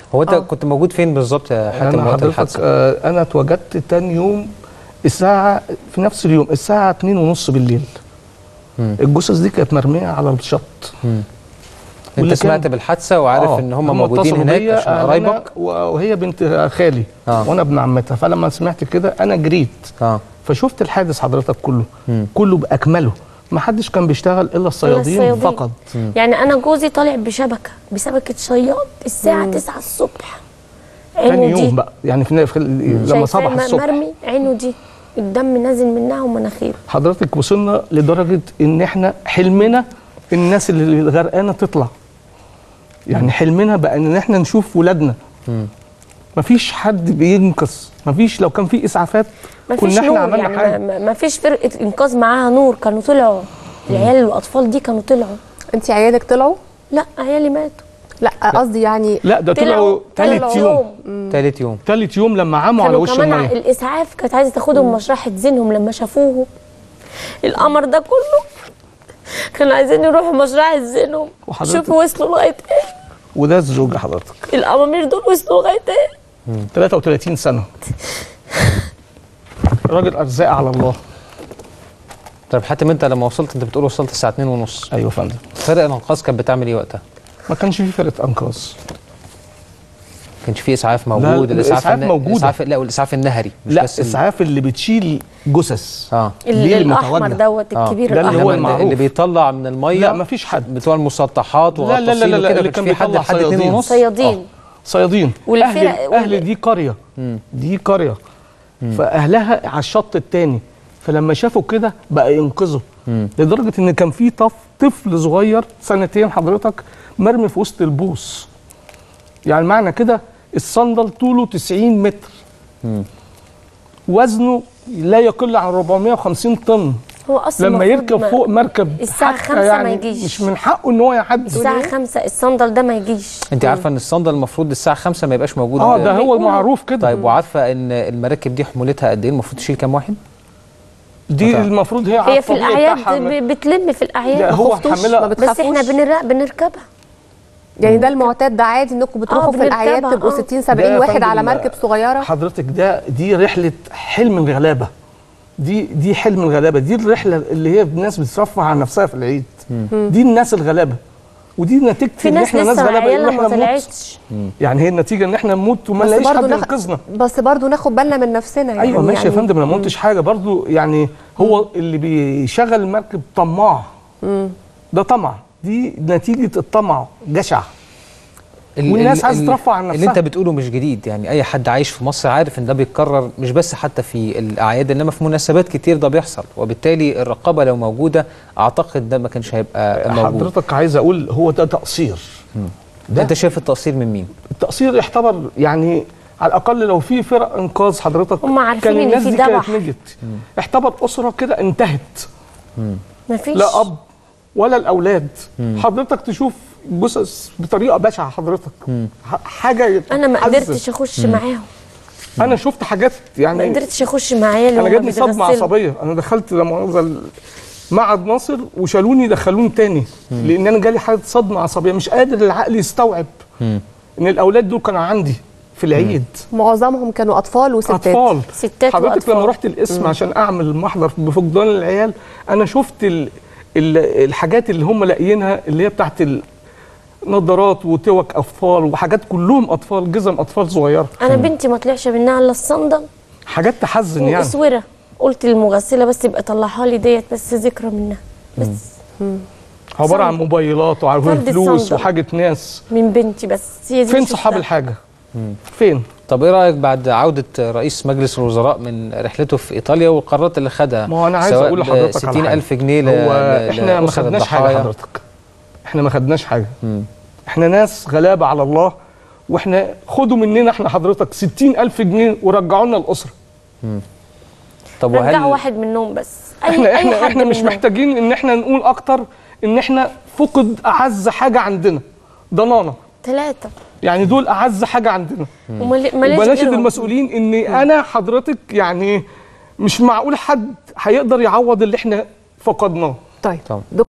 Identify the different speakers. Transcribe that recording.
Speaker 1: هو انت
Speaker 2: آه.
Speaker 1: كنت موجود فين بالظبط يا حاتم
Speaker 3: انا
Speaker 1: وقت
Speaker 3: حضرتك
Speaker 1: الحادثه
Speaker 3: آه، انا اتوجدت تاني يوم الساعه في نفس اليوم الساعه 2 ونص بالليل
Speaker 1: مم.
Speaker 3: الجثث دي كانت مرميه على الشط
Speaker 1: انت
Speaker 3: واللي
Speaker 1: سمعت
Speaker 3: كان-
Speaker 1: بالحادثه وعارف
Speaker 3: آه،
Speaker 1: ان هم موجودين
Speaker 3: اتصلوا
Speaker 1: هناك
Speaker 3: بيا،
Speaker 1: عشان
Speaker 3: أهلنا
Speaker 1: قرايبك
Speaker 3: وهي بنت خالي
Speaker 1: آه.
Speaker 3: وانا ابن عمتها فلما سمعت كده انا جريت
Speaker 1: اه
Speaker 3: فشفت الحادث حضرتك كله
Speaker 1: مم.
Speaker 3: كله باكمله ما حدش كان بيشتغل الا الصيادين
Speaker 4: الصيادين.
Speaker 3: فقط
Speaker 4: يعني انا جوزي طالع بشبكه بشبكه صياد الساعه 9 الصبح
Speaker 3: تاني
Speaker 4: عينه
Speaker 3: يوم
Speaker 4: دي
Speaker 3: بقى يعني في في لما
Speaker 4: شايفاه
Speaker 3: صبح
Speaker 4: م-
Speaker 3: الصبح
Speaker 4: مرمي عينه دي الدم نازل منها ومناخيره
Speaker 3: حضرتك وصلنا لدرجه ان احنا حلمنا الناس اللي غرقانه تطلع يعني حلمنا بقى ان احنا نشوف ولادنا مفيش حد بينقذ مفيش لو كان في اسعافات
Speaker 4: ما فيش
Speaker 3: كنا احنا
Speaker 4: نور
Speaker 3: عملنا
Speaker 4: يعني
Speaker 3: حاجه
Speaker 4: ما- ما فيش فرقه انقاذ معاها نور كانوا طلعوا العيال والاطفال دي كانوا طلعوا
Speaker 2: انت عيالك طلعوا
Speaker 4: لا عيالي ماتوا
Speaker 2: لا قصدي يعني
Speaker 3: لا ده طلعوا
Speaker 4: طلعوا
Speaker 3: ثالث يوم
Speaker 1: ثالث يوم
Speaker 3: ثالث يوم لما عموا على
Speaker 4: كانوا
Speaker 3: وش
Speaker 4: كمان ع-
Speaker 3: الميه
Speaker 4: الاسعاف كانت عايزه تاخدهم مشرحه زينهم لما شافوه القمر ده كله كانوا عايزين يروحوا مشرحه زينهم
Speaker 3: وحضرتك-
Speaker 4: شوفوا وصلوا لغايه ايه
Speaker 3: وده الزوج حضرتك
Speaker 4: الامامير دول وصلوا لغايه ايه
Speaker 3: 33 سنه راجل ارزاق على الله
Speaker 1: طب حاتم انت لما وصلت انت بتقول وصلت الساعه 2 ونص
Speaker 3: ايوه يا فندم
Speaker 1: فرق الانقاذ كانت بتعمل ايه وقتها؟
Speaker 3: ما كانش في فرقه انقاذ
Speaker 1: ما كانش في اسعاف موجود
Speaker 3: الإسعاف
Speaker 1: الن-
Speaker 3: موجودة.
Speaker 1: الاسعاف لا والاسعاف النهري مش
Speaker 3: لا
Speaker 1: بس ال-
Speaker 3: الاسعاف اللي بتشيل جثث
Speaker 1: اه
Speaker 3: دي
Speaker 4: ال- الاحمر
Speaker 3: المتواجدة.
Speaker 4: دوت
Speaker 1: آه.
Speaker 4: الكبير
Speaker 3: ده اللي
Speaker 4: الاحمر
Speaker 3: هو
Speaker 1: إنما
Speaker 3: المعروف.
Speaker 1: اللي بيطلع من الميه
Speaker 3: لا مفيش حد
Speaker 1: بتوع المسطحات
Speaker 3: لا، لا، لا،
Speaker 1: وغطاسين
Speaker 3: لا، لا،
Speaker 1: وكده
Speaker 3: اللي
Speaker 1: ما
Speaker 3: كان
Speaker 1: كانش في حد
Speaker 3: بيطلع
Speaker 1: لحد 2
Speaker 3: صيادين.
Speaker 1: ونص
Speaker 4: صيادين
Speaker 3: صيادين
Speaker 4: والفرق-
Speaker 3: اهل اهل دي قريه دي قريه فاهلها على الشط التاني فلما شافوا كده بقى ينقذوا لدرجه ان كان في طف طفل صغير سنتين حضرتك مرمي في وسط البوص يعني معنى كده الصندل طوله 90 متر وزنه لا يقل عن 450 طن
Speaker 4: هو اصلا
Speaker 3: لما
Speaker 4: المفروض
Speaker 3: يركب
Speaker 4: ما-
Speaker 3: فوق مركب
Speaker 4: الساعة
Speaker 3: حتى
Speaker 4: خمسة ما
Speaker 3: يعني
Speaker 4: يجيش.
Speaker 3: مش من حقه ان هو يعدي
Speaker 4: الساعه 5 الصندل ده ما يجيش
Speaker 1: انت عارفه ان الصندل المفروض الساعه 5 ما يبقاش موجود
Speaker 3: اه ده هو
Speaker 4: بيقولوا-
Speaker 3: معروف كده
Speaker 1: طيب وعارفه ان المراكب دي حمولتها قد ايه المفروض تشيل كام واحد؟
Speaker 3: دي
Speaker 1: طبعا.
Speaker 3: المفروض هي على
Speaker 4: هي في
Speaker 3: الطبيعي
Speaker 4: الاعياد
Speaker 3: بتاعها.
Speaker 4: ب- بتلم في
Speaker 3: لا
Speaker 4: الاعياد
Speaker 3: هو
Speaker 2: خفتوش؟
Speaker 3: حاملها
Speaker 2: ما
Speaker 4: بس احنا
Speaker 2: بتخافوش؟
Speaker 4: بنر... بنركبها
Speaker 2: يعني ده المعتاد ده عادي انكم بتروحوا في
Speaker 4: بنركبها،
Speaker 2: الاعياد تبقوا
Speaker 4: آه.
Speaker 2: 60
Speaker 3: ده
Speaker 2: 70
Speaker 3: يا
Speaker 2: واحد
Speaker 3: فندم
Speaker 2: على مركب صغيره
Speaker 3: حضرتك ده دي رحله حلم الغلابه دي دي حلم الغلابه دي الرحله اللي هي الناس بترفع عن نفسها في العيد دي الناس الغلابه ودي نتيجه
Speaker 4: في
Speaker 3: ان
Speaker 4: ناس
Speaker 3: احنا ناس
Speaker 4: لسه
Speaker 3: غلابه
Speaker 4: عيالها
Speaker 3: ان احنا
Speaker 4: ما
Speaker 3: نموت
Speaker 4: طلعتش
Speaker 3: يعني هي النتيجه ان احنا نموت وما
Speaker 2: بس
Speaker 3: نلاقيش
Speaker 2: برضه
Speaker 3: حد
Speaker 2: ناخ-
Speaker 3: ينقذنا
Speaker 2: بس برضه ناخد بالنا من نفسنا يعني
Speaker 3: ايوه ماشي يا
Speaker 2: يعني
Speaker 3: فندم انا ما قلتش حاجه برضو يعني هو اللي بيشغل المركب طماع ده طمع دي نتيجه الطمع جشع
Speaker 1: ال-
Speaker 3: والناس
Speaker 1: ال-
Speaker 3: عايزة
Speaker 1: ال-
Speaker 3: ترفع عن
Speaker 1: اللي
Speaker 3: نفسها.
Speaker 1: انت بتقوله مش جديد يعني اي حد عايش في مصر عارف ان ده بيتكرر مش بس حتى في الاعياد انما في مناسبات كتير ده بيحصل وبالتالي الرقابه لو موجوده اعتقد ده ما كانش هيبقى موجود
Speaker 3: حضرتك عايز اقول هو ده تقصير ده
Speaker 1: انت شايف التقصير من مين؟
Speaker 3: التقصير يعتبر يعني على الاقل لو في فرق انقاذ حضرتك
Speaker 4: هم عارفين
Speaker 3: كان
Speaker 4: إن
Speaker 3: الناس
Speaker 4: في
Speaker 3: دي كانت
Speaker 4: دبح.
Speaker 3: نجت اعتبر اسره كده انتهت
Speaker 4: ما فيش
Speaker 3: لا اب ولا الاولاد حضرتك تشوف جثث بطريقه بشعه حضرتك ح- حاجه
Speaker 4: انا ما
Speaker 3: تحزن.
Speaker 4: قدرتش اخش معاهم
Speaker 3: انا شفت حاجات
Speaker 4: ما
Speaker 3: يعني
Speaker 4: قدرتش اخش مع عيالي
Speaker 3: انا
Speaker 4: وهما
Speaker 3: جاتني صدمه
Speaker 4: بيتغسلوا.
Speaker 3: عصبيه انا دخلت لما مؤاخذه معهد ناصر وشالوني دخلوني تاني لان انا جالي حاله صدمه عصبيه مش قادر العقل يستوعب ان الاولاد دول كانوا عندي في العيد
Speaker 2: معظمهم كانوا اطفال وستات
Speaker 3: اطفال
Speaker 4: ستات
Speaker 3: حضرتك
Speaker 4: وأطفال.
Speaker 3: لما رحت القسم عشان اعمل محضر بفقدان العيال انا شفت ال ال الحاجات اللي هم لاقيينها اللي هي بتاعت النظارات وتوك اطفال وحاجات كلهم اطفال جزم اطفال صغيره
Speaker 4: انا بنتي ما طلعش منها الا الصندل
Speaker 3: حاجات تحزن يعني
Speaker 4: واسوره قلت للمغسله بس يبقى طلعها لي ديت بس ذكرى منها بس
Speaker 3: عباره عن
Speaker 4: صندل.
Speaker 3: موبايلات وعن
Speaker 4: فرد
Speaker 3: فلوس
Speaker 4: الصندل.
Speaker 3: وحاجه ناس
Speaker 4: من بنتي بس هي دي
Speaker 3: فين
Speaker 4: اللي
Speaker 3: صحاب
Speaker 4: شفتها.
Speaker 3: الحاجه فين
Speaker 1: طب ايه رايك بعد عوده رئيس مجلس الوزراء من رحلته في ايطاليا والقرارات اللي خدها
Speaker 3: ما هو أنا عايز
Speaker 1: سواء
Speaker 3: أقول لحضرتك على
Speaker 1: 60000 جنيه ل-
Speaker 3: هو
Speaker 1: ل-
Speaker 3: احنا ما
Speaker 1: لأسر
Speaker 3: خدناش حاجه
Speaker 1: الضحايا.
Speaker 3: حضرتك احنا ما خدناش حاجه احنا ناس غلابه على الله واحنا خدوا مننا احنا حضرتك 60000 جنيه ورجعوا لنا الاسره
Speaker 1: طب وهل
Speaker 4: رجعوا واحد منهم بس أي
Speaker 3: احنا
Speaker 4: أي
Speaker 3: احنا
Speaker 4: حد
Speaker 3: احنا مش
Speaker 4: منهم.
Speaker 3: محتاجين ان احنا نقول اكتر ان احنا فقد اعز حاجه عندنا ضنانه
Speaker 4: ثلاثة
Speaker 3: يعني دول اعز حاجه عندنا
Speaker 4: وبلاش
Speaker 3: وبناشد المسؤولين ان انا حضرتك يعني مش معقول حد هيقدر يعوض اللي احنا فقدناه
Speaker 2: طيب
Speaker 1: طبعا.
Speaker 2: دكتور